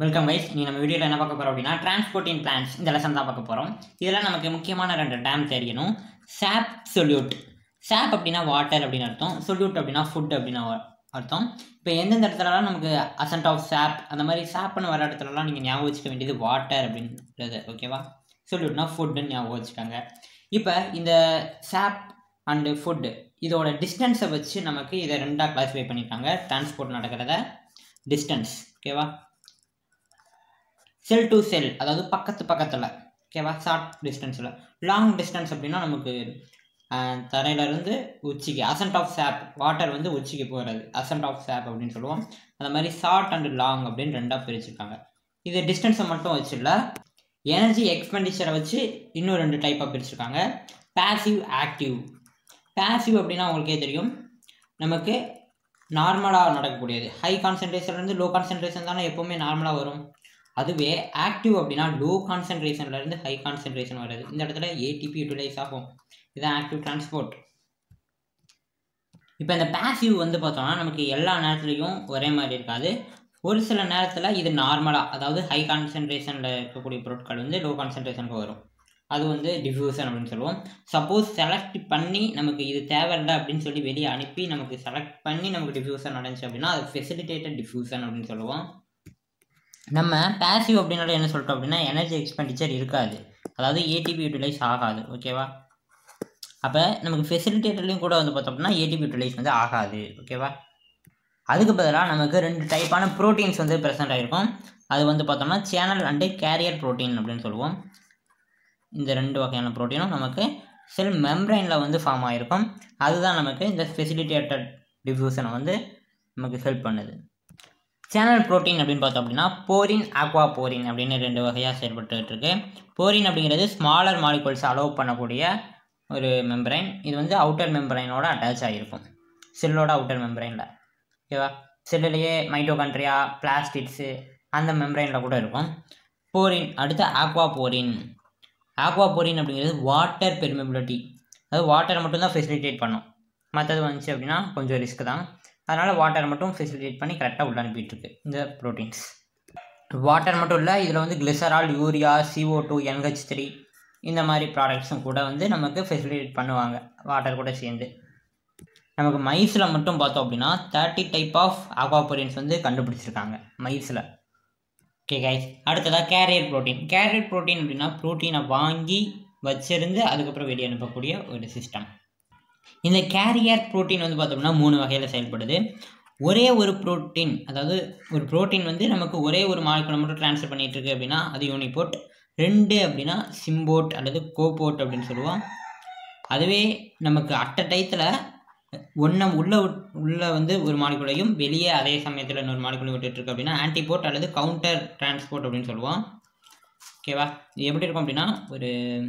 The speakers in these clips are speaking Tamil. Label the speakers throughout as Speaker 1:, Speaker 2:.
Speaker 1: வெல்கம் கைஸ் நீ நம்ம வீடியோவில் என்ன பார்க்க போகிறோம் அப்படின்னா டிரான்ஸ்போர்ட்டிங் பிளான்ஸ் இந்த லெசன் தான் பார்க்க போகிறோம் இதில் நமக்கு முக்கியமான ரெண்டு டேம் தெரியணும் சாப் சொல்யூட் சாப் அப்படின்னா வாட்டர் அப்படின்னு அர்த்தம் சொல்யூட் அப்படின்னா ஃபுட் அப்படின்னு அ- அர்த்தம் இப்போ எந்தெந்த இடத்துலலாம் நமக்கு அசன்ட் ஆஃப் சாப் அந்த மாதிரி சாப்னு வர இடத்துலலாம் நீங்கள் ஞாபகம் வச்சுக்க வேண்டியது வாட்டர் அப்படின்றது ஓகேவா சொல்யூட்னா ஃபுட்டுன்னு ஞாபகம் வச்சுக்காங்க இப்போ இந்த சாப் அண்டு ஃபுட்டு இதோட டிஸ்டன்ஸை வச்சு நமக்கு இதை ரெண்டாக கிளாஸிஃபை பண்ணியிருக்காங்க டிரான்ஸ்போர்ட் நடக்கிறத டிஸ்டன்ஸ் ஓகேவா செல் டு செல் அதாவது பக்கத்து பக்கத்தில் ஓகேவா ஷார்ட் டிஸ்டன்ஸில் லாங் டிஸ்டன்ஸ் அப்படின்னா நமக்கு ஆஹ், தரையிலிருந்து உச்சிக்கு அசன்ட் ஆஃப் சாப் வாட்டர் வந்து உச்சிக்கு போகிறது அசன்ட் ஆஃப் சாப் அப்படின்னு சொல்லுவோம் அந்த மாதிரி ஷார்ட் அண்ட் லாங் அப்படின்னு ரெண்டாக பிரிச்சிருக்காங்க இது டிஸ்டன்ஸை மட்டும் வச்சு இல்லை எனர்ஜி எக்ஸ்பெண்டிச்சரை வச்சு இன்னும் ரெண்டு டைப்பாக பிரிச்சிருக்காங்க பாசிவ் ஆக்டிவ் பாசிவ் அப்படின்னா உங்களுக்கே தெரியும் நமக்கு நார்மலாக நடக்கக்கூடியது ஹை கான்சன்ட்ரேஷன்லேருந்து லோ கான்சன்ட்ரேஷன் தானே எப்போவுமே நார்மலாக வரும் அதுவே ஆக்டிவ் அப்படின்னா லோ கான்சன்ட்ரேஷன்லேருந்து ஹை கான்சன்ட்ரேஷன் வருது இந்த இடத்துல ஏடிபி யூட்டிலைஸ் ஆகும் இதுதான் ஆக்டிவ் டிரான்ஸ்போர்ட் இப்போ இந்த பாசிவ் வந்து பார்த்தோம்னா நமக்கு எல்லா நேரத்துலையும் ஒரே மாதிரி இருக்காது ஒரு சில நேரத்தில் இது நார்மலாக அதாவது ஹை கான்சன்ட்ரேஷனில் இருக்கக்கூடிய பொருட்கள் வந்து லோ கான்சன்ட்ரேஷனுக்கு வரும் அது வந்து டிஃப்யூசன் அப்படின்னு சொல்லுவோம் சப்போஸ் செலக்ட் பண்ணி நமக்கு இது தேவையில்லை அப்படின்னு சொல்லி வெளியே அனுப்பி நமக்கு செலக்ட் பண்ணி நமக்கு டிஃப்யூசன் நடந்துச்சு அப்படின்னா அது ஃபெசிலிட்டேட்டட் டிஃப்யூசன் அப்படின்னு சொல்லுவோம் நம்ம பேசிவ் அப்படின்னால என்ன சொல்லிட்டோம் அப்படின்னா எனர்ஜி எக்ஸ்பெண்டிச்சர் இருக்காது அதாவது ஏடிபி யூட்டிலைஸ் ஆகாது ஓகேவா அப்போ நமக்கு ஃபெசிலிட்டேட்டர்லையும் கூட வந்து பார்த்தோம் அப்படின்னா ஏடிபி யூட்டிலைஸ் வந்து ஆகாது ஓகேவா அதுக்கு பதிலாக நமக்கு ரெண்டு டைப்பான ப்ரோட்டீன்ஸ் வந்து ப்ரெசென்ட் ஆகிருக்கும் அது வந்து பார்த்தோம்னா சேனல் அண்டு கேரியர் ப்ரோட்டீன் அப்படின்னு சொல்லுவோம் இந்த ரெண்டு வகையான ப்ரோட்டீனும் நமக்கு செல் மெம்ப்ரைனில் வந்து ஃபார்ம் ஆகிருக்கும் அதுதான் நமக்கு இந்த ஃபெசிலிட்டேட்டட் டிஃப்யூஷனை வந்து நமக்கு ஹெல்ப் பண்ணுது சேனல் புரோட்டீன் அப்படின்னு பார்த்தோம் அப்படின்னா போரின் ஆக்வா போரின் அப்படின்னு ரெண்டு வகையாக செயல்பட்டுட்டு இருக்கு போரின் அப்படிங்கிறது ஸ்மாலர் மாலிகூல்ஸ் அலோவ் பண்ணக்கூடிய ஒரு மெம்பரைன் இது வந்து அவுட்டர் மெம்பரைனோட அட்டாச் ஆகிருக்கும் செல்லோட அவுட்டர் மெம்பரைனில் ஓகேவா செல்லுலேயே மைட்டோகான்ட்ரியா பிளாஸ்டிக்ஸு அந்த மெம்பரைனில் கூட இருக்கும் போரின் அடுத்து ஆக்வா போரின் ஆக்வா போரின் அப்படிங்கிறது வாட்டர் பெர்மெபிலிட்டி அதாவது வாட்டரை மட்டும்தான் ஃபெசிலிட்டேட் பண்ணும் மற்றது வந்துச்சு அப்படின்னா கொஞ்சம் ரிஸ்க் தான் அதனால் வாட்டரை மட்டும் ஃபெசிலிட்டேட் பண்ணி கரெக்டாக உள்ள அனுப்பிட்டு இருக்கு இந்த ப்ரோட்டீன்ஸ் வாட்டர் மட்டும் இல்லை இதில் வந்து glycerol urea CO2 two NH three இந்த மாதிரி ப்ராடக்ட்ஸும் கூட வந்து நமக்கு ஃபெசிலிட்டேட் பண்ணுவாங்க வாட்டர் கூட சேர்ந்து நமக்கு மைஸில் மட்டும் பார்த்தோம் அப்படின்னா தேர்ட்டி டைப் ஆஃப் ஆக்வாபோரியன்ஸ் வந்து கண்டுபிடிச்சிருக்காங்க மைஸில் ஓகே கைஸ் அடுத்ததாக கேரியர் ப்ரோட்டீன் கேரியர் ப்ரோட்டீன் அப்படின்னா ப்ரோட்டீனை வாங்கி வச்சிருந்து அதுக்கப்புறம் வெளியே அனுப்பக்கூடிய ஒரு சிஸ்டம் இந்த கேரியர் புரோட்டீன் வந்து பார்த்தோம்னா மூணு வகையில் செயல்படுது ஒரே ஒரு புரோட்டீன் அதாவது ஒரு புரோட்டீன் வந்து நமக்கு ஒரே ஒரு மாலிகுலை மட்டும் ட்ரான்ஸ்ஃபர் பண்ணிட்டு இருக்கு அப்படின்னா அது யூனிபோட் ரெண்டு அப்படின்னா சிம்போட் அல்லது கோபோட் அப்படின்னு சொல்லுவோம் அதுவே நமக்கு அட்ட டயத்தில் ஒன்றை உள்ள விட்- உள்ள வந்து ஒரு மாலிகுலையும் வெளியே அதே சமயத்தில் இன்னொரு மாலிகுலையும் விட்டுட்டு இருக்கு அப்படின்னா ஆன்டிபோட் அல்லது கவுண்டர் டிரான்ஸ்போர்ட் அப்படின்னு சொல்லுவோம் ஓகேவா இது எப்படி இருக்கும் அப்படின்னா ஒரு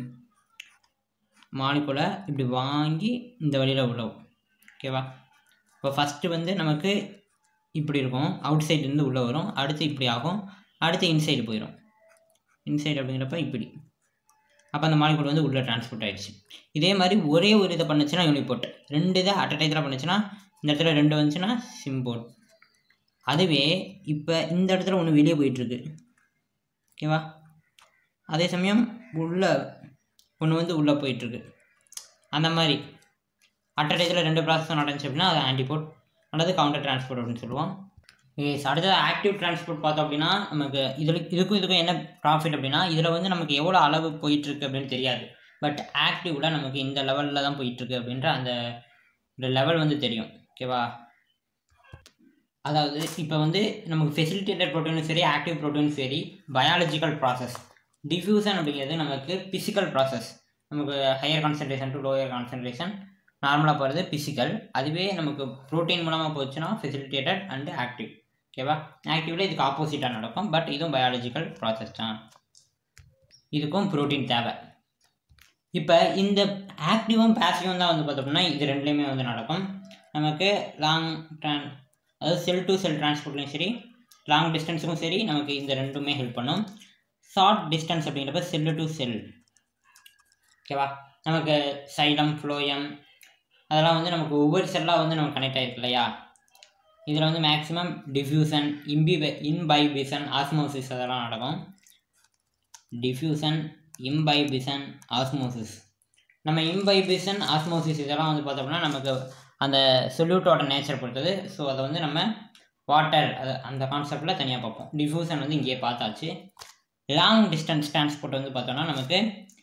Speaker 1: மாலிகுலை இப்படி வாங்கி இந்த வழியில் விடவும் ஓகேவா இப்போ ஃபஸ்ட்டு வந்து நமக்கு இப்படி இருக்கும் அவுட் சைட்லேருந்து உள்ளே வரும் அடுத்து இப்படி ஆகும் அடுத்து இன்சைடு போயிடும் இன்சைடு அப்படிங்கிறப்ப இப்படி அப்போ அந்த மாலிகுல் வந்து உள்ளே டிரான்ஸ்போர்ட் ஆயிடுச்சு இதே மாதிரி ஒரே ஒரு இதை பண்ணுச்சுன்னா யூனிபோட் ரெண்டு இதை அட் டயத்தில் பண்ணுச்சுன்னா இந்த இடத்துல ரெண்டு வந்துச்சுன்னா சிம்போட் அதுவே இப்போ இந்த இடத்துல ஒன்று வெளியே போயிட்டுருக்கு ஓகேவா அதே சமயம் உள்ள ஒன்று வந்து உள்ளே போயிட்டுருக்கு அந்த மாதிரி அட் டயத்தில் ரெண்டு ப்ராசஸும் நடந்துச்சு அப்படின்னா அது ஆன்டிபோட் அல்லது கவுண்டர் டிரான்ஸ்போர்ட் அப்படின்னு சொல்லுவோம் எஸ் அடுத்தது ஆக்டிவ் டிரான்ஸ்போர்ட் பார்த்தோம் அப்படின்னா நமக்கு இதில் இதுக்கும் இதுக்கும் என்ன ப்ராஃபிட் அப்படின்னா இதில் வந்து நமக்கு எவ்வளோ அளவு போயிட்டுருக்கு அப்படின்னு தெரியாது பட் ஆக்டிவில் நமக்கு இந்த லெவலில் தான் போயிட்டுருக்கு அப்படின்ற அந்த ஒரு லெவல் வந்து தெரியும் ஓகேவா அதாவது இப்போ வந்து நமக்கு ஃபெசிலிட்டேட்டட் ப்ரோட்டீனும் சரி ஆக்டிவ் ப்ரோட்டீனும் சரி பயாலஜிக்கல் ப்ராசஸ் டிஃப்யூசன் அப்படிங்கிறது நமக்கு பிசிக்கல் ப்ராசஸ் நமக்கு higher concentration to lower concentration நார்மலாக போகிறது பிசிக்கல் அதுவே நமக்கு ப்ரோட்டீன் மூலமாக போச்சுன்னா ஃபெசிலிட்டேட்டட் அண்ட் ஆக்டிவ் ஓகேவா ஆக்டிவில் இதுக்கு ஆப்போசிட்டாக நடக்கும் பட் இதுவும் பயாலஜிக்கல் ப்ராசஸ் தான் இதுக்கும் ப்ரோட்டீன் தேவை இப்போ இந்த ஆக்டிவும் பேசிவும் தான் வந்து பார்த்தோம்னா இது ரெண்டுலேயுமே வந்து நடக்கும் நமக்கு லாங் ட்ரான் அதாவது செல் டு செல் டிரான்ஸ்போர்ட்லையும் சரி லாங் டிஸ்டன்ஸுக்கும் சரி நமக்கு இந்த ரெண்டுமே ஹெல்ப் பண்ணும் ஷார்ட் டிஸ்டன்ஸ் அப்படிங்கிறப்ப செல்லு டு செல் ஓகேவா நமக்கு சைலம் ஃப்ளோயம் அதெல்லாம் வந்து நமக்கு ஒவ்வொரு செல்லாக வந்து நமக்கு கனெக்ட் ஆகிருக்கு இல்லையா இதில் வந்து மேக்ஸிமம் டிஃப்யூசன் இம்பி இன்பைபிசன் ஆஸ்மோசிஸ் அதெல்லாம் நடக்கும் டிஃப்யூசன் இம்பைபிசன் ஆஸ்மோசிஸ் நம்ம இம்பைபிசன் ஆஸ்மோசிஸ் இதெல்லாம் வந்து பார்த்தோம்னா நமக்கு அந்த சொல்யூட்டோட நேச்சர் பொறுத்தது ஸோ அதை வந்து நம்ம வாட்டர் அது அந்த கான்செப்டில் தனியாக பார்ப்போம் டிஃப்யூசன் வந்து இங்கேயே பார்த்தாச்சு லாங் டிஸ்டன்ஸ் டிரான்ஸ்போர்ட் வந்து பார்த்தோம்னா நமக்கு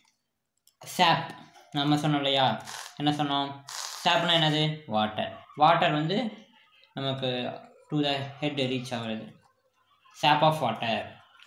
Speaker 1: சாப் நம்ம சொன்னோம் இல்லையா என்ன சொன்னோம் சாப்னா என்னது வாட்டர் வாட்டர் வந்து நமக்கு டு த ஹெட் ரீச் ஆகுறது சாப் ஆஃப் வாட்டர்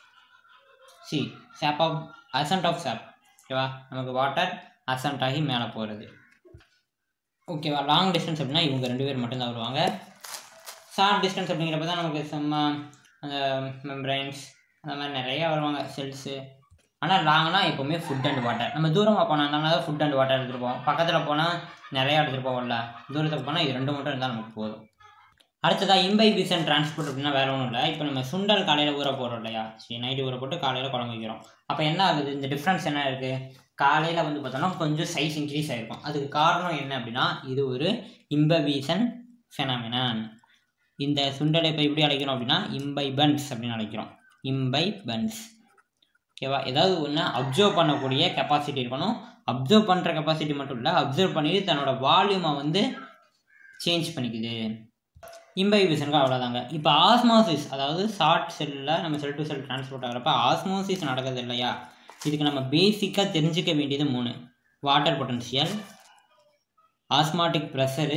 Speaker 1: சி sap of ascent of sap ஓகேவா நமக்கு வாட்டர் அசன்ட் ஆகி மேலே போகிறது ஓகேவா லாங் டிஸ்டன்ஸ் அப்படின்னா இவங்க ரெண்டு பேர் மட்டும்தான் வருவாங்க ஷார்ட் டிஸ்டன்ஸ் அப்படிங்கிறப்ப தான் நமக்கு சும்மா அந்த மெம்பரைன்ஸ் அந்த மாதிரி நிறையா வருவாங்க செல்ஸு ஆனால் லாங்னா எப்போவுமே ஃபுட் அண்ட் வாட்டர் நம்ம தூரமாக போனால் தான் ஃபுட் அண்ட் வாட்டர் எடுத்துகிட்டு போவோம் பக்கத்தில் போனால் நிறையா எடுத்துகிட்டு போவோம்ல தூரத்துக்கு போனால் இது ரெண்டு மட்டும் இருந்தால் நமக்கு போதும் அடுத்ததாக இம்பைபிசன் டிரான்ஸ்போர்ட் அப்படின்னா வேறு ஒன்றும் இல்லை இப்போ நம்ம சுண்டல் காலையில் ஊற போடுறோம் இல்லையா சரி நைட்டு ஊற போட்டு காலையில் குழம்பு வைக்கிறோம் அப்போ என்ன ஆகுது இந்த டிஃப்ரென்ஸ் என்ன இருக்குது காலையில் வந்து பார்த்தோம்னா கொஞ்சம் சைஸ் இன்க்ரீஸ் ஆகிருக்கும் அதுக்கு காரணம் என்ன அப்படின்னா இது ஒரு இம்பபீசன் ஃபெனாமினான் இந்த சுண்டலை இப்போ எப்படி அழைக்கிறோம் அப்படின்னா இம்பைபன்ஸ் அப்படின்னு அழைக்கிறோம் இம்பைபன்ஸ் ஓகேவா ஏதாவது ஒன்று அப்சர்வ் பண்ணக்கூடிய கெப்பாசிட்டி இருக்கணும் அப்சர்வ் பண்ணுற கெப்பாசிட்டி மட்டும் இல்லை அப்சர்வ் பண்ணிட்டு தன்னோட வால்யூமை வந்து சேஞ்ச் பண்ணிக்குது இம்பைபிசனுக்கு அவ்வளோதாங்க இப்போ ஆஸ்மோசிஸ் அதாவது ஷார்ட் செல்லில் நம்ம செல் டு செல் டிரான்ஸ்போர்ட் ஆகிறப்ப ஆஸ்மோசிஸ் நடக்குது இல்லையா இதுக்கு நம்ம பேசிக்காக தெரிஞ்சுக்க வேண்டியது மூணு water potential osmotic pressure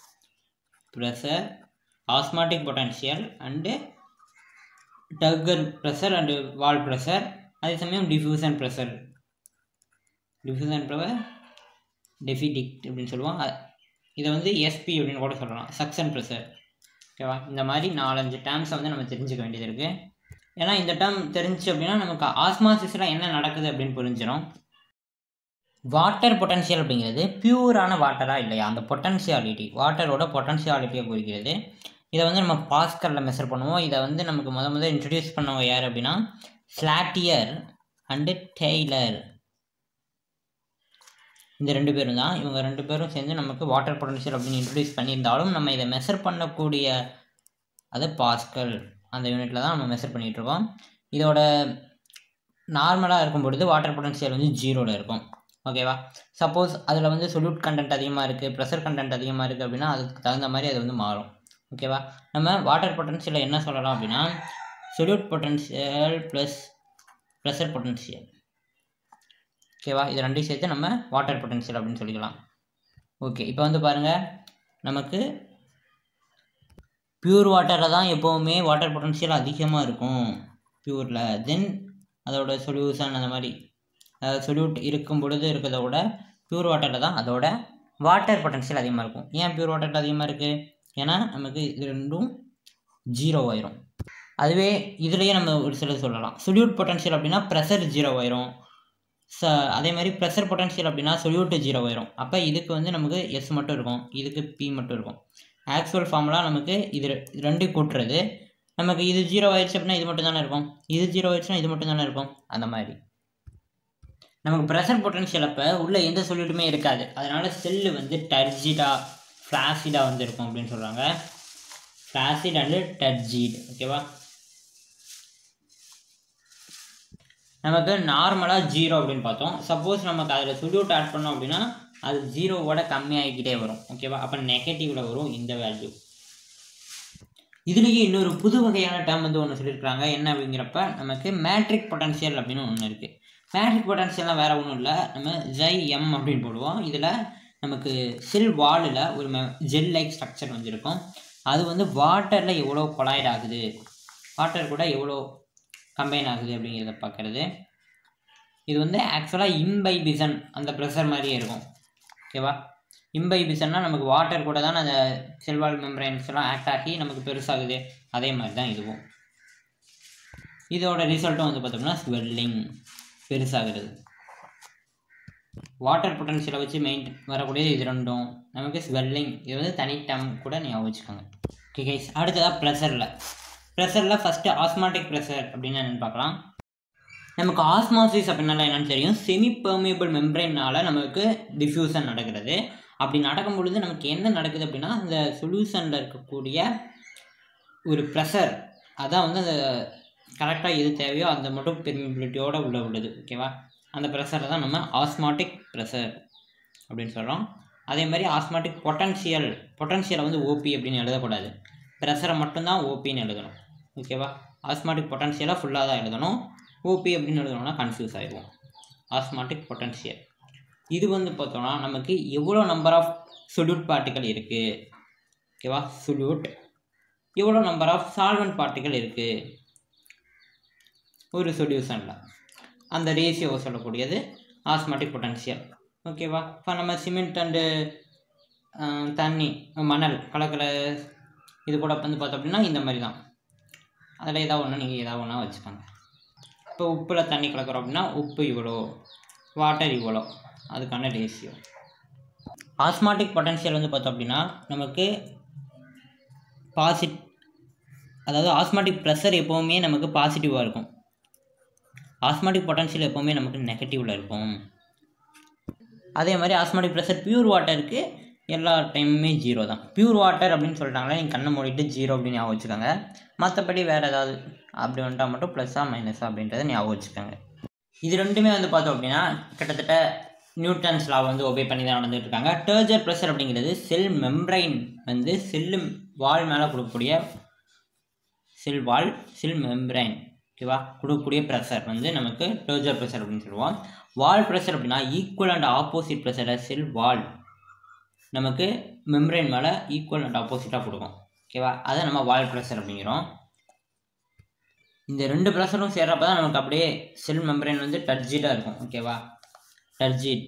Speaker 1: pressure osmotic potential and turgor pressure and wall pressure அதே சமயம் diffusion pressure diffusion pressure deficit அப்படின்னு சொல்லுவோம் அ- இதை வந்து எஸ்பி அப்படின்னு கூட சொல்லலாம் சக்ஷன் ப்ரெஷர் ஓகேவா இந்த மாதிரி நாலஞ்சு டேர்ம்ஸை வந்து நம்ம தெரிஞ்சுக்க வேண்டியது இருக்குது ஏன்னா இந்த டேர்ம் தெரிஞ்சு அப்படின்னா நமக்கு ஆஸ்மாசிஸில் என்ன நடக்குது அப்படின்னு புரிஞ்சிடும் வாட்டர் பொட்டன்ஷியல் அப்படிங்கிறது பியூரான வாட்டராக இல்லையா அந்த பொட்டன்ஷியாலிட்டி வாட்டரோட பொட்டன்ஷியாலிட்டியை குறிக்கிறது இதை வந்து நம்ம பாஸ்கரில் மெஷர் பண்ணுவோம் இதை வந்து நமக்கு முத முத இன்ட்ரடியூஸ் பண்ணவங்க யார் அப்படின்னா ஸ்லாட்டியர் அண்டு டெய்லர் இந்த ரெண்டு பேரும் தான் இவங்க ரெண்டு பேரும் சேர்ந்து நமக்கு வாட்டர் பொட்டன்ஷியல் அப்படின்னு இன்ட்ரடியூஸ் பண்ணியிருந்தாலும் நம்ம இதை மெஷர் பண்ணக்கூடிய அது பாஸ்கல் அந்த யூனிட்டில் தான் நம்ம மெஷர் பண்ணிகிட்டு இருக்கோம் இதோட நார்மலாக இருக்கும் பொழுது வாட்டர் பொட்டன்ஷியல் வந்து ஜீரோவில் இருக்கும் ஓகேவா சப்போஸ் அதில் வந்து சொல்யூட் கண்டென்ட் அதிகமாக இருக்குது ப்ரெஷர் கண்டென்ட் அதிகமாக இருக்குது அப்படின்னா அதுக்கு தகுந்த மாதிரி அது வந்து மாறும் ஓகேவா நம்ம வாட்டர் பொட்டன்ஷியலை என்ன சொல்லலாம் அப்படின்னா solute potential plus pressure potential ஓகேவா இது ரெண்டையும் சேர்த்து நம்ம வாட்டர் பொட்டன்ஷியல் அப்படின்னு சொல்லிக்கலாம் ஓகே இப்போ வந்து பாருங்கள் நமக்கு பியூர் வாட்டரில் தான் எப்போவுமே வாட்டர் பொட்டன்ஷியல் அதிகமாக இருக்கும் பியூரில் தென் அதோட சொல்யூஷன் அந்த மாதிரி அதாவது சொல்யூட் இருக்கும் பொழுது இருக்கிறத விட பியூர் வாட்டரில் தான் அதோட வாட்டர் பொட்டன்ஷியல் அதிகமாக இருக்கும் ஏன் பியூர் வாட்டரில் அதிகமாக இருக்குது ஏன்னா நமக்கு இது ரெண்டும் ஜீரோ ஆயிரும் அதுவே இதுலேயே நம்ம ஒரு சிலர் சொல்லலாம் சொல்யூட் பொட்டன்ஷியல் அப்படின்னா ப்ரெஷர் ஜீரோ ஆயிரும் ச அதே மாதிரி ப்ரெஷர் பொட்டன்ஷியல் அப்படின்னா சொல்யூட்டு ஜீரோ ஆயிரும் அப்போ இதுக்கு வந்து நமக்கு எஸ் மட்டும் இருக்கும் இதுக்கு பி மட்டும் இருக்கும் ஆக்சுவல் ஃபார்முலா நமக்கு இது ரெ- இது ரெண்டையும் கூட்டுறது நமக்கு இது ஜீரோ ஆயிடுச்சு அப்படின்னா இது மட்டும் தானே இருக்கும் இது ஜீரோ ஆயிடுச்சுன்னா இது மட்டும் தானே இருக்கும் அந்த மாதிரி நமக்கு ப்ரெஷர் பொட்டன்ஷியல் அப்போ உள்ள எந்த சொல்யூட்டுமே இருக்காது அதனால செல்லு வந்து டர்ஜிடா ஃப்ளாசிடாக வந்து இருக்கும் அப்படின்னு சொல்கிறாங்க ஃப்ளாசிட் அண்டு டர்ஜிட் ஓகேவா நமக்கு நார்மலாக ஜீரோ அப்படின்னு பார்த்தோம் சப்போஸ் நமக்கு அதில் சொல்யூட் ஆட் பண்ணோம் அப்படின்னா அது ஜீரோவோட கம்மியாகிக்கிட்டே வரும் ஓகேவா அப்போ நெகட்டிவில் வரும் இந்த வேல்யூ இதுலேயே இன்னொரு புது வகையான டேர்ம் வந்து ஒன்று சொல்லியிருக்காங்க என்ன அப்படிங்கிறப்ப நமக்கு மேட்ரிக் பொட்டன்ஷியல் அப்படின்னு ஒன்று இருக்குது மேட்ரிக் பொட்டன்ஷியல்லாம் வேறு ஒன்றும் இல்லை நம்ம ஜை எம் அப்படின்னு போடுவோம் இதில் நமக்கு செல் வாலில் ஒரு ஜெல் லைக் ஸ்ட்ரக்சர் வந்து இருக்கும் அது வந்து வாட்டரில் எவ்வளோ கொலாய்ட் ஆகுது வாட்டர் கூட எவ்வளோ கம்பைன் ஆகுது அப்படிங்கிறத பார்க்குறது இது வந்து ஆக்சுவலாக இம்பைபிசன் அந்த ப்ரெஷர் மாதிரியே இருக்கும் ஓகேவா இம்பைபிசன்னா நமக்கு வாட்டர் கூட தான் அந்த செல்வால் மெம்பரைன்ஸ் எல்லாம் ஆக்ட் ஆகி நமக்கு பெருசாகுது அதே மாதிரி தான் இதுவும் இதோட ரிசல்ட்டும் வந்து பார்த்தோம்னா ஸ்வெல்லிங் பெருசாகிறது வாட்டர் பொட்டன்ஷியலை வச்சு மெயின் வரக்கூடியது இது ரெண்டும் நமக்கு ஸ்வெல்லிங் இது வந்து தனி டேம் கூட ஞாபகம் வச்சுக்கோங்க ஓகே கைஸ் அடுத்ததாக ப்ரெஷரில் ப்ரெஷரில் ஃபஸ்ட்டு ஆஸ்மாட்டிக் ப்ரெஷர் அப்படின்னு என்னென்னு பார்க்கலாம் நமக்கு ஆஸ்மாசிஸ் அப்படின்னால என்னன்னு தெரியும் செமி பெர்மியபிள் மெம்பரைனால் நமக்கு டிஃப்யூசன் நடக்கிறது அப்படி நடக்கும் பொழுது நமக்கு என்ன நடக்குது அப்படின்னா அந்த சொல்யூஷனில் இருக்கக்கூடிய ஒரு ப்ரெஷர் அதான் வந்து அந்த கரெக்டாக எது தேவையோ அந்த மட்டும் பெர்மிபிலிட்டியோடு உள்ள உள்ளது ஓகேவா அந்த ப்ரெஷரை தான் நம்ம ஆஸ்மாட்டிக் ப்ரெஷர் அப்படின்னு சொல்கிறோம் அதே மாதிரி ஆஸ்மாட்டிக் பொட்டன்ஷியல் பொட்டன்ஷியலை வந்து ஓபி அப்படின்னு எழுதக்கூடாது ப்ரெஷரை மட்டும்தான் ஓபின்னு எழுதணும் ஓகேவா ஆஸ்மாட்டிக் பொட்டன்ஷியலாக ஃபுல்லாக தான் எழுதணும் ஓபி அப்படின்னு எழுதணும்னா கன்ஃபியூஸ் ஆகிடுவோம் ஆஸ்மாட்டிக் பொட்டன்ஷியல் இது வந்து பார்த்தோம்னா நமக்கு எவ்வளோ நம்பர் ஆஃப் சொல்யூட் பார்ட்டிக்கல் இருக்குது ஓகேவா சொல்யூட் எவ்வளோ நம்பர் ஆஃப் சால்வெண்ட் பார்ட்டிக்கல் இருக்குது ஒரு சொல்யூஷனில் அந்த ரேஷியோவை சொல்லக்கூடியது ஆஸ்மாட்டிக் பொட்டன்ஷியல் ஓகேவா இப்போ நம்ம சிமெண்ட் அண்டு தண்ணி மணல் கலக்கிற இது கூட வந்து பார்த்தோம் அப்படின்னா இந்த மாதிரி தான் அதில் ஏதாவது ஒன்று நீங்கள் ஏதாவது ஒன்றா வச்சுக்கோங்க இப்போ உப்பில் தண்ணி கலக்கிறோம் அப்படின்னா உப்பு இவ்வளோ வாட்டர் இவ்வளோ அதுக்கான ரேஷியோ ஆஸ்மாட்டிக் பொட்டன்ஷியல் வந்து பார்த்தோம் அப்படின்னா நமக்கு பாசிட் அதாவது ஆஸ்மாட்டிக் ப்ரெஷர் எப்போவுமே நமக்கு பாசிட்டிவாக இருக்கும் ஆஸ்மாட்டிக் பொட்டன்ஷியல் எப்போவுமே நமக்கு நெகட்டிவில் இருக்கும் அதே மாதிரி ஆஸ்மாட்டிக் ப்ரெஷர் பியூர் வாட்டருக்கு எல்லா டைமுமே ஜீரோ தான் பியூர் வாட்டர் அப்படின்னு சொல்லிட்டாங்களே நீங்கள் கண்ணை மூடிட்டு ஜீரோ அப்படின்னு ஞாபகம் வச்சுக்கோங்க மற்றபடி வேறு ஏதாவது அப்படி வந்துட்டால் மட்டும் ப்ளஸ்ஸா மைனஸா அப்படின்றத ஞாபகம் வச்சுக்கோங்க இது ரெண்டுமே வந்து பார்த்தோம் அப்படின்னா கிட்டத்தட்ட நியூட்டன்ஸ் லா வந்து ஒபே பண்ணி தான் நடந்துட்டு இருக்காங்க டர்ஜர் ப்ரெஷர் அப்படிங்கிறது செல் மெம்ப்ரைன் வந்து செல்லு வால் மேலே கொடுக்கக்கூடிய செல் வால் செல் மெம்ப்ரைன் ஓகேவா கொடுக்கக்கூடிய ப்ரெஷர் வந்து நமக்கு டர்ஜர் ப்ரெஷர் அப்படின்னு சொல்லுவோம் வால் ப்ரெஷர் அப்படின்னா ஈக்குவல் அண்ட் ஆப்போசிட் ப்ரெஷரை செல் வால் நமக்கு மெம்ப்ரைன் மேலே ஈக்குவல் அண்ட் ஆப்போசிட்டாக கொடுக்கும் ஓகேவா அதை நம்ம வால் ப்ரெஷர் அப்படிங்கிறோம் இந்த ரெண்டு ப்ரெஷரும் சேர்றப்ப தான் நமக்கு அப்படியே செல் மெம்பரைன் வந்து டர்ஜிட்டாக இருக்கும் ஓகேவா டர்ஜிட்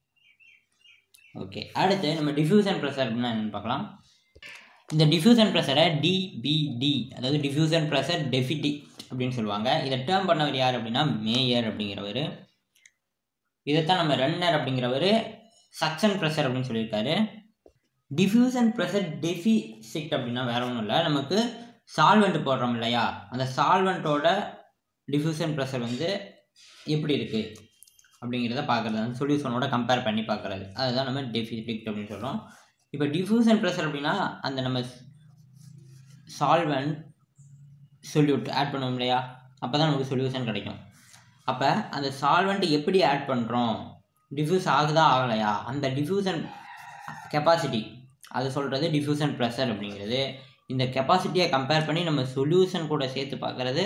Speaker 1: ஓகே அடுத்து நம்ம டிஃப்யூசன் ப்ரெஷர் அப்படின்னா என்னென்னு பார்க்கலாம் இந்த டிஃப்யூசன் ப்ரெஷரை டிபிடி அதாவது டிஃப்யூசன் ப்ரெஷர் டெஃபிடி அப்படின்னு சொல்லுவாங்க இதை டேர்ம் பண்ணவர் யார் அப்படின்னா மேயர் அப்படிங்கிறவர் இதைத்தான் நம்ம ரன்னர் அப்படிங்கிறவர் சக்ஷன் ப்ரெஷர் அப்படின்னு சொல்லியிருக்காரு டிஃப்யூசன் ப்ரெஷர் டெஃபிசிட் அப்படின்னா வேற ஒன்றும் இல்லை நமக்கு சால்வெண்ட் போடுறோம் இல்லையா அந்த சால்வெண்ட்டோட டிஃப்யூசன் ப்ரெஷர் வந்து எப்படி இருக்குது அப்படிங்கிறத பார்க்குறது அந்த சொல்யூஷனோட கம்பேர் பண்ணி பார்க்குறது அதுதான் நம்ம டெஃபிசிட் அப்படின்னு சொல்கிறோம் இப்போ டிஃப்யூசன் ப்ரெஷர் அப்படின்னா அந்த நம்ம சால்வெண்ட் சொல்யூட் ஆட் பண்ணுவோம் இல்லையா அப்போ தான் நமக்கு சொல்யூஷன் கிடைக்கும் அப்போ அந்த சால்வெண்ட் எப்படி ஆட் பண்ணுறோம் டிஃப்யூஸ் ஆகுதா ஆகலையா அந்த டிஃப்யூசன் கெப்பாசிட்டி அது சொல்கிறது டிஃப்யூசன் ப்ரெஷர் அப்படிங்கிறது இந்த கெப்பாசிட்டியை கம்பேர் பண்ணி நம்ம சொல்யூஷன் கூட சேர்த்து பார்க்குறது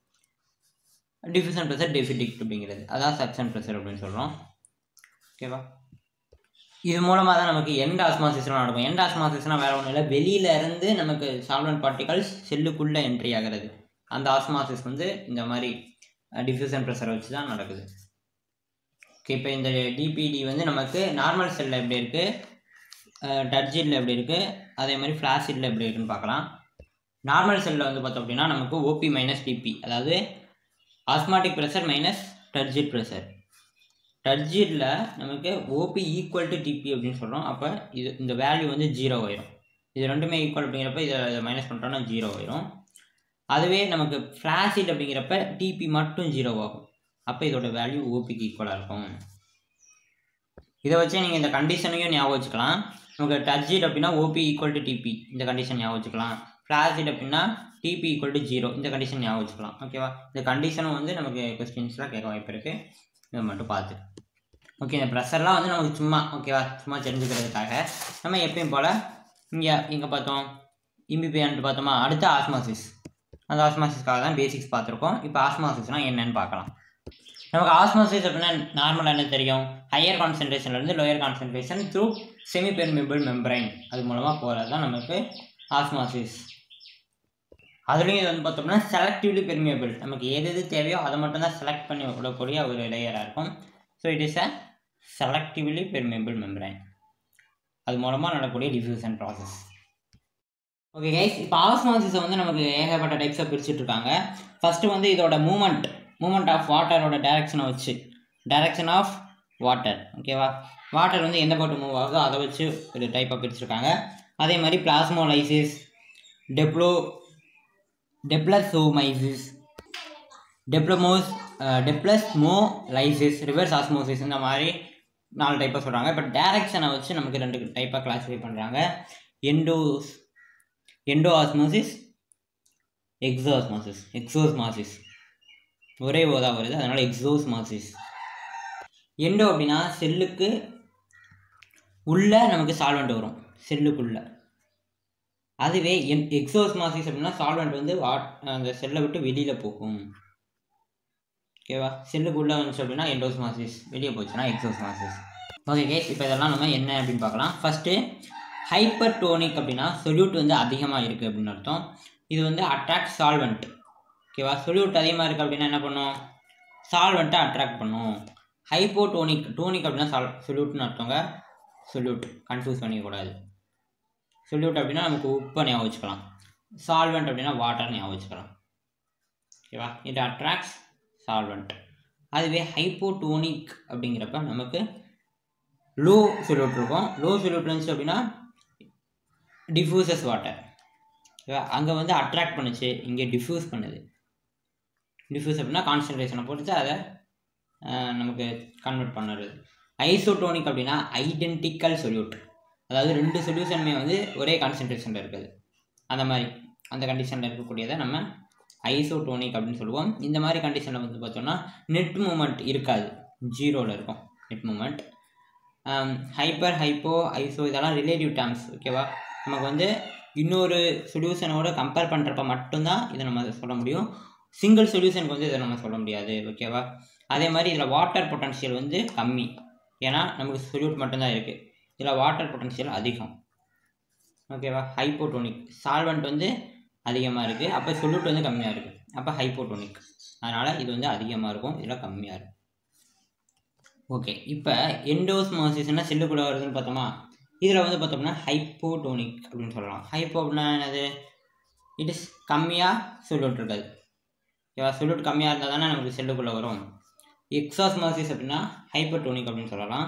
Speaker 1: டிஃப்யூசன் ப்ரெஷர் டெஃபிடிக் அப்படிங்கிறது அதான் சக்ஷன் ப்ரெஷர் அப்படின்னு சொல்கிறோம் ஓகேவா இது மூலமாக தான் நமக்கு எண்ட் ஆஸ்மாசிஸ்லாம் நடக்கும் எண்ட் ஆஸ்மாசிஸ்னால் வேறு ஒன்றும் இல்லை வெளியில இருந்து நமக்கு சால்வெண்ட் பார்ட்டிகல்ஸ் செல்லுக்குள்ளே என்ட்ரி ஆகிறது அந்த ஆஸ்மாசிஸ் வந்து இந்த மாதிரி டிஃப்யூசன் ப்ரெஷரை வச்சு தான் நடக்குது ஓகே இப்போ இந்த டிபிடி வந்து நமக்கு நார்மல் செல்லில் எப்படி இருக்குது டர்ஜிட்டில் எப்படி இருக்குது அதே மாதிரி ஃப்ளாசிட்டில் எப்படி இருக்குன்னு பார்க்கலாம் நார்மல் செல்லில் வந்து பார்த்தோம் அப்படின்னா நமக்கு ஓபி மைனஸ் டிபி அதாவது osmotic pressure minus turgid pressure டர்ஜிட்டில் நமக்கு ஓபி ஈக்குவல் டு டிபி அப்படின்னு சொல்கிறோம் அப்போ இது இந்த வேல்யூ வந்து ஜீரோ ஆயிரும் இது ரெண்டுமே ஈக்குவல் அப்படிங்கிறப்ப இதை இதை மைனஸ் பண்ணுறோன்னா ஜீரோ ஆயிரும் அதுவே நமக்கு ஃப்ளாசிட் அப்படிங்கிறப்ப டிபி மட்டும் ஜீரோ ஆகும் அப்போ இதோட வேல்யூ ஓபிக்கு ஈக்குவலாக இருக்கும் இதை வச்சு நீங்கள் இந்த கண்டிஷனையும் ஞாபகம் வச்சுக்கலாம் நமக்கு டர்ஜிட் அப்படின்னா ஓபி ஈக்குவல் டு டிபி இந்த கண்டிஷன் ஞாபகம் வச்சுக்கலாம் ஃப்ளாசிட் அப்படின்னா டிபி ஈக்குவல் டு ஜீரோ இந்த கண்டிஷன் ஞாபகம் வச்சுக்கலாம் ஓகேவா இந்த கண்டிஷனும் வந்து நமக்கு கொஸ்டின்ஸ்லாம் கேட்க வாய்ப்பு இருக்குது இதை மட்டும் பார்த்து ஓகே இந்த ப்ரெஷர்லாம் வந்து நமக்கு சும்மா ஓகேவா சும்மா தெரிஞ்சுக்கிறதுக்காக நம்ம எப்பயும் போல் இங்கே இங்கே பார்த்தோம் இம்பிபியான்ட்டு பார்த்தோமா அடுத்து ஆஸ்மாசிஸ் அந்த ஆஸ்மாசிஸ்க்காக தான் பேசிக்ஸ் பார்த்துருக்கோம் இப்போ ஆஸ்மாசிஸ்னால் என்னன்னு பார்க்கலாம் நமக்கு ஆஸ்மாசிஸ் அப்படின்னா நார்மலாக என்ன தெரியும் ஹையர் கான்சன்ட்ரேஷன்லேருந்து lower concentration through semi permeable membrane அது மூலமாக போகிறது தான் நமக்கு ஆஸ்மாசிஸ் அதுலேயும் இது வந்து பார்த்தோம்னா செலக்டிவ்லி பெர்மியபிள் நமக்கு எது எது தேவையோ அதை மட்டும் தான் செலக்ட் பண்ணி விடக்கூடிய ஒரு லேயராக இருக்கும் so it is a selectively permeable membrane அது மூலமாக நடக்கக்கூடிய டிஃப்யூசன் ப்ராசஸ் ஓகே கைஸ் இப்போ ஆஸ்மாசிஸை வந்து நமக்கு ஏகப்பட்ட டைப்ஸாக பிரிச்சுட்டு இருக்காங்க ஃபஸ்ட்டு வந்து இதோட மூமெண்ட் மூமெண்ட் ஆஃப் வாட்டரோட டைரக்ஷனை வச்சு டைரக்ஷன் ஆஃப் வாட்டர் ஓகேவா வாட்டர் வந்து எந்த பக்கம் மூவ் ஆகுதோ அதை வச்சு ஒரு டைப்பாக பிரிச்சிருக்காங்க அதே மாதிரி பிளாஸ்மோலைசிஸ் டெப்ளோ டெப்ளசோமைசிஸ் டெப்ளமோஸ் டெப்ளஸ்மோலைசிஸ் ரிவர்ஸ் ஆஸ்மோசிஸ் இந்த மாதிரி நாலு டைப்பாக சொல்கிறாங்க இப்போ டேரக்ஷனை வச்சு நமக்கு ரெண்டு டைப்பாக கிளாஸிஃபை பண்ணுறாங்க எண்டோஸ் எண்டோ ஆஸ்மோசிஸ் எக்ஸோஸ்மாசிஸ் எக்ஸோஸ்மாசிஸ் ஒரே ஓ தான் வருது அதனால் எக்ஸோஸ்மாசிஸ் எண்டோ அப்படின்னா செல்லுக்கு உள்ள நமக்கு சால்வெண்ட் வரும் செல்லுக்குள்ள அதுவே என் எக்ஸோஸ்மாசிஸ் அப்படின்னா சால்வெண்ட் வந்து வாட் அந்த செல்லை விட்டு வெளியில் போகும் ஓகேவா செல்லுக்குள்ளே வந்துச்சு அப்படின்னா எண்டோஸ்மாசிஸ் வெளியே போச்சுன்னா எக்ஸோஸ்மாசிஸ் ஓகே கேஸ் இப்போ இதெல்லாம் நம்ம என்ன அப்படின்னு பார்க்கலாம் ஃபஸ்ட்டு ஹைப்பர் டோனிக் அப்படின்னா சொல்யூட் வந்து அதிகமாக இருக்குது அப்படின்னு அர்த்தம் இது வந்து அட்ராக்ட் சால்வெண்ட் ஓகேவா சொல்யூட் அதிகமாக இருக்குது அப்படின்னா என்ன பண்ணும் சால்வெண்ட்டை அட்ராக்ட் பண்ணும் ஹைப்போ டோனிக் டோனிக் அப்படின்னா சால் சொல்யூட்னு அர்த்தங்க சொல்யூட் கன்ஃபியூஸ் பண்ணிக்கக்கூடாது சொல்யூட் அப்படின்னா நமக்கு உப்பை ஞாபகம் வச்சுக்கலாம் சால்வெண்ட் அப்படின்னா வாட்டர் ஞாபகம் வச்சுக்கலாம் ஓகேவா இது அட்ராக்ட்ஸ் சால்வெண்ட் அதுவே ஹைப்போடோனிக் அப்படிங்கிறப்ப நமக்கு லோ சொல்யூட் இருக்கும் லோ சொல்யூட் இருந்துச்சு அப்படின்னா டிஃப்யூசஸ் வாட்டர் ஓகேவா அங்கே வந்து அட்ராக்ட் பண்ணுச்சு இங்கே டிஃப்யூஸ் பண்ணுது டிஃப்யூஸ் அப்படின்னா கான்சன்ட்ரேஷனை பொறுத்து அதை ஆஹ், நமக்கு கன்வெர்ட் பண்ணுறது ஐசோடோனிக் அப்படின்னா ஐடென்டிக்கல் சொல்யூட் அதாவது ரெண்டு சொல்யூஷனுமே வந்து ஒரே கான்சன்ட்ரேஷனில் இருக்குது அந்த மாதிரி அந்த கண்டிஷனில் இருக்கக்கூடியதை நம்ம ஐசோடோனிக் அப்படின்னு சொல்லுவோம் இந்த மாதிரி கண்டிஷனில் வந்து பார்த்தோம்னா நெட் மூமெண்ட் இருக்காது ஜீரோவில் இருக்கும் net movement hyper hypo iso இதெல்லாம் ரிலேட்டிவ் டேர்ம்ஸ் ஓகேவா நமக்கு வந்து இன்னொரு சொல்யூஷனோட கம்பேர் பண்ணுறப்ப மட்டும்தான் இதை நம்ம சொல்ல முடியும் சிங்கிள் சொல்யூஷனுக்கு வந்து இதை நம்ம சொல்ல முடியாது ஓகேவா அதே மாதிரி இதில் வாட்டர் பொட்டன்ஷியல் வந்து கம்மி ஏன்னா நமக்கு சொல்யூட் மட்டும்தான் இருக்குது இதில் வாட்டர் பொட்டன்ஷியல் அதிகம் ஓகேவா ஹைப்போட்டோனிக் சால்வெண்ட் வந்து அதிகமாக இருக்குது அப்போ சொல்யூட் வந்து கம்மியாக இருக்குது அப்போ ஹைப்போட்டோனிக் அதனால் இது வந்து அதிகமாக இருக்கும் இதில் கம்மியாக இருக்கும் ஓகே இப்போ எண்டோஸ்மாசிஸ்னா செல்லுக்குள்ளே வருதுன்னு பார்த்தோமா இதில் வந்து பார்த்தோம்னா ஹைப்போட்டோனிக் அப்படின்னு சொல்லலாம் ஹைப்போ அப்படின்னா என்னது இட் இஸ் கம்மியாக சொல்யூட் இருக்காது ஓகேவா சொல்யூட் கம்மியாக இருந்தால் தானே நமக்கு செல்லுக்குள்ளே வரும் எக்ஸாஸ்மாசிஸ் அப்படின்னா ஹைப்பர்டோனிக் அப்படின்னு சொல்லலாம்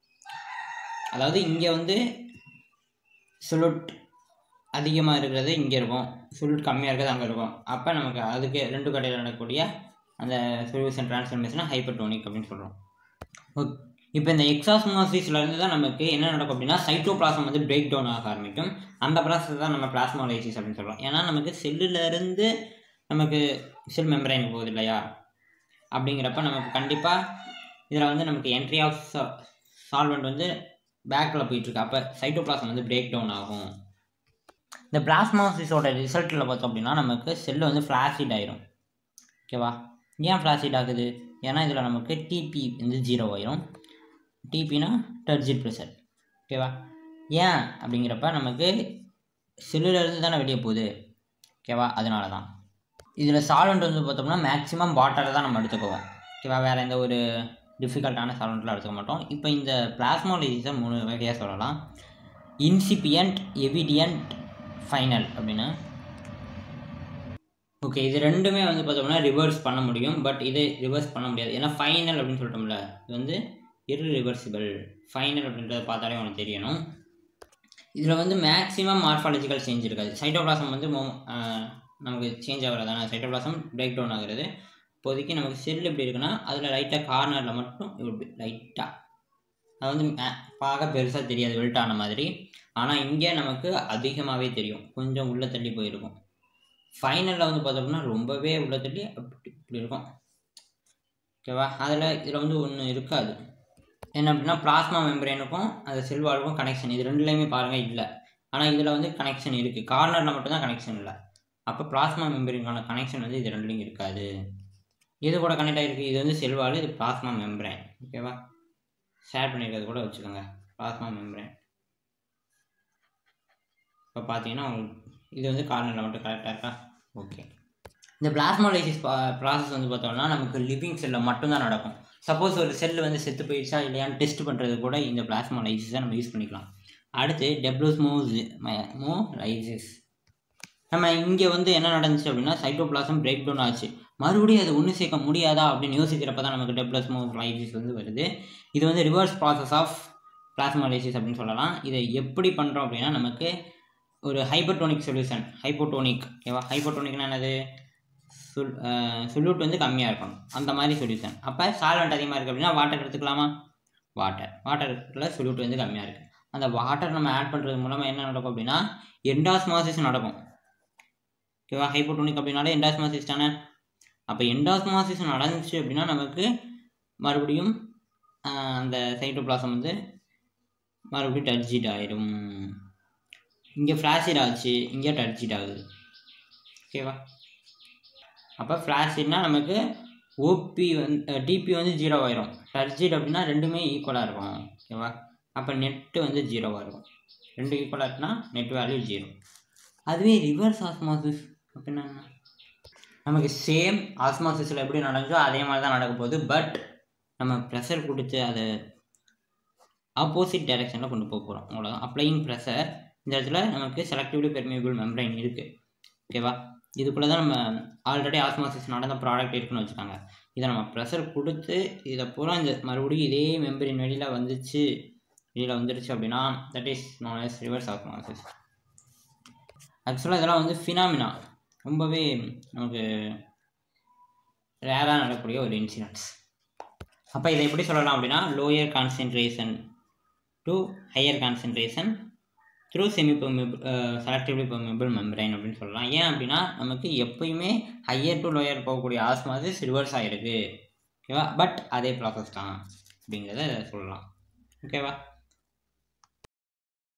Speaker 1: அதாவது இங்கே வந்து சொல்யூட் அதிகமாக இருக்கிறது இங்கே இருக்கும் சொல்யூட் கம்மியாக இருக்கிறது அங்கே இருக்கும் அப்போ நமக்கு அதுக்கு ரெண்டு கடையில் நடக்கக்கூடிய அந்த சொல்யூஷன் டிரான்ஸ்ஃபர்மேஷனை ஹைப்பர்டோனிக் அப்படின்னு சொல்கிறோம் ஓகே இப்போ இந்த எக்ஸாஸ்மாசிஸ்லேருந்து தான் நமக்கு என்ன நடக்கும் அப்படின்னா சைட்டோபிளாசம் வந்து பிரேக் டவுன் ஆக ஆரம்பிக்கும் அந்த ப்ராசஸ் தான் நம்ம பிளாஸ்மாலைசிஸ் அப்படின்னு சொல்கிறோம் ஏன்னா நமக்கு செல்லுலேருந்து நமக்கு செல் மெம்பரைன் போகுது இல்லையா அப்படிங்கிறப்ப நமக்கு கண்டிப்பாக இதில் வந்து நமக்கு என்ட்ரி ஆஃப் சால்வெண்ட் வந்து பேக்கில் போயிட்டுருக்கு அப்போ சைட்டோபிளாசம் வந்து பிரேக் டவுன் ஆகும் இந்த பிளாஸ்மாசிஸோட ரிசல்ட்டில் பார்த்தோம் அப்படின்னா நமக்கு செல்லு வந்து ஃப்ளாசிட் ஆயிரும் ஓகேவா ஏன் ஃப்ளாசிட் ஆகுது ஏன்னா இதில் நமக்கு டிபி வந்து ஜீரோ ஆயிரும் டிபினா டர்ஜிட் ப்ரெஷர் ஓகேவா ஏன் அப்படிங்கிறப்ப நமக்கு செல்லுலேருந்து தானே வெளியே போகுது ஓகேவா அதனால தான் இதில் சால்வெண்ட் வந்து பார்த்தோம்னா மேக்ஸிமம் வாட்டரை தான் நம்ம எடுத்துக்குவோம் ஓகேவா வேறு எந்த ஒரு டிஃபிகல்ட்டான சால்வெண்ட்லாம் எடுத்துக்க மாட்டோம் இப்போ இந்த பிளாஸ்மாலிசிஸை மூணு வகையாக சொல்லலாம் இன்சிபியன்ட் எவிடியன்ட் ஃபைனல் அப்படின்னு ஓகே இது ரெண்டுமே வந்து பார்த்தோம்னா ரிவர்ஸ் பண்ண முடியும் பட் இது ரிவர்ஸ் பண்ண முடியாது ஏன்னா ஃபைனல் அப்படின்னு சொல்லிட்டோம்ல இது வந்து irreversible ஃபைனல் அப்படின்றத பார்த்தாலே உனக்கு தெரியணும் இதில் வந்து மேக்ஸிமம் மார்ஃபாலஜிக்கல் சேஞ்ச் இருக்காது சைட்டோபிளாசம் வந்து மோ ஆஹ் நமக்கு சேஞ்ச் ஆகிறதான சைட்டோபிளாசம் பிரேக் டவுன் ஆகுறது இப்போதைக்கு நமக்கு செல் எப்படி இருக்குன்னா அதில் லைட்டாக கார்னரில் மட்டும் இப்படி லைட்டாக அது வந்து மே- பார்க்க பெருசாக தெரியாது வெல்ட்டான மாதிரி ஆனால் இங்கே நமக்கு அதிகமாகவே தெரியும் கொஞ்சம் உள்ளே தள்ளி போயிருக்கும் ஃபைனலில் வந்து பார்த்தோம்னா ரொம்பவே உள்ள தள்ளி அப்படி இப்படி இருக்கும் ஓகேவா அதில் இதில் வந்து ஒன்று இருக்காது என்ன அப்படின்னா பிளாஸ்மா மெம்பரேனுக்கும் அந்த செல்வாளுக்கும் கனெக்ஷன் இது ரெண்டுலேயுமே பாருங்கள் இல்லை ஆனால் இதில் வந்து கனெக்ஷன் இருக்குது கார்னரில் மட்டும்தான் கனெக்ஷன் இல்லை அப்போ பிளாஸ்மா மெம்பரேனுக்கான கனெக்ஷன் வந்து இது ரெண்டுலையும் இருக்காது இது கூட கனெக்ட் ஆகிருக்கு இது வந்து செல்வாள் இது பிளாஸ்மா மெம்பரேன் ஓகேவா ஷேர் பண்ணியிருக்கிறது கூட வச்சுக்கோங்க பிளாஸ்மா மெம்பரேன் இப்போ பார்த்தீங்கன்னா உங்களுக்கு இது வந்து கார்னரில் மட்டும் கரெக்டாக இருக்கா ஓகே இந்த பிளாஸ்மாலைசிஸ் ப்ராசஸ் வந்து பார்த்தோம்னா நமக்கு லிவிங் செல்லில் மட்டும்தான் நடக்கும் சப்போஸ் ஒரு செல் வந்து செத்து போயிடுச்சா இல்லையான்னு டெஸ்ட் பண்ணுறது கூட இந்த பிளாஸ்மாலைசிஸை நம்ம யூஸ் பண்ணிக்கலாம் அடுத்து டெப்ளோஸ்மோஸ் மோலைசிஸ் நம்ம இங்கே வந்து என்ன நடந்துச்சு அப்படின்னா சைட்டோபிளாசம் பிரேக் டவுன் ஆச்சு மறுபடியும் அது ஒன்று சேர்க்க முடியாதா அப்படின்னு யோசிக்கிறப்ப தான் நமக்கு டெப்ளோஸ்மோலைசிஸ் வந்து வருது இது வந்து ரிவர்ஸ் ப்ராசஸ் ஆஃப் பிளாஸ்மாலைசிஸ் அப்படின்னு சொல்லலாம் இதை எப்படி பண்ணுறோம் அப்படின்னா நமக்கு ஒரு ஹைப்பர்டோனிக் சொல்யூஷன் ஹைப்போட்டோனிக் ஓகேவா ஹைப்போட்டோனிக்னா என்னது சொல் சொல்யூட் வந்து கம்மியாக இருக்கணும் அந்த மாதிரி சொல்யூஷன் அப்போ சால்வெண்ட் அதிகமாக இருக்குது அப்படின்னா வாட்டர் எடுத்துக்கலாமா வாட்டர் வாட்டரில் சொல்யூட் வந்து கம்மியாக இருக்குது அந்த வாட்டர் நம்ம ஆட் பண்ணுறது மூலமாக என்ன நடக்கும் அப்படின்னா எண்டாஸ்மாசிஸ் நடக்கும் ஓகேவா ஹைப்போடோனிக் அப்படின்னாலே எண்டாஸ்மாசிஸ் தானே அப்போ எண்டாஸ்மாசிஸ் நடந்துச்சு அப்படின்னா நமக்கு மறுபடியும் ஆஹ், அந்த சைட்டோபிளாசம் வந்து மறுபடியும் டர்ஜிட் ஆயிடும் இங்கே ஃப்ளாஷிட் ஆச்சு இங்கே டர்ஜிட் ஆகுது ஓகேவா அப்போ ஃப்ளாஷிட்னா நமக்கு ஓபி வந்து டிபி வந்து ஜீரோ ஆயிரும் டர்ஜிட் அப்படின்னா ரெண்டுமே ஈக்குவலாக இருக்கும் ஓகேவா அப்போ நெட்டு வந்து ஜீரோவாக இருக்கும் ரெண்டு ஈக்குவலாக இருக்குன்னா நெட் வேல்யூ ஜீரோ அதுவே ரிவர்ஸ் ஆஸ்மாசிஸ் அப்படின்னா என்ன? நமக்கு சேம் ஆஸ்மாசிஸில் எப்படி நடந்துச்சோ அதே மாதிரி தான் நடக்க போகுது பட் நம்ம ப்ரெஷர் கொடுத்து அதை ஆப்போசிட் டைரெக்ஷனில் கொண்டு போக போகிறோம் அவ்வளோதான் அப்ளையிங் ப்ரெஷர் இந்த இடத்துல நமக்கு செலக்டிவ்லி பெர்மியபிள் மெம்பரைன் இருக்குது ஓகேவா இதுக்குள்ளே தான் நம்ம ஆல்ரெடி ஆஸ்மாசிஸ் நடந்த ப்ராடக்ட் இருக்குன்னு வச்சுக்காங்க இதை நம்ம ப்ரெஷர் கொடுத்து இதை பூரா இந்த மறுபடியும் இதே மெம்பரின் வெளியில் வந்துச்சு வெளியில் வந்துருச்சு அப்படின்னா that is known as reverse osmosis ஆக்சுவலாக இதெல்லாம் வந்து ஃபினாமினா ரொம்பவே நமக்கு ரேராக நடக்கக்கூடிய ஒரு இன்சிடென்ட்ஸ் அப்போ இதை எப்படி சொல்லலாம் அப்படின்னா lower concentration to higher concentration through semi permeable selectively permeable membrane அப்படின்னு சொல்லலாம் ஏன் அப்படின்னா நமக்கு எப்பயுமே ஹையர் டு லோயர் போகக்கூடிய ஆஸ்மாசிஸ் ரிவர்ஸ் ஆகிருக்கு ஓகேவா பட் அதே ப்ராசஸ் தான் அப்படிங்கிறத சொல்லலாம் ஓகேவா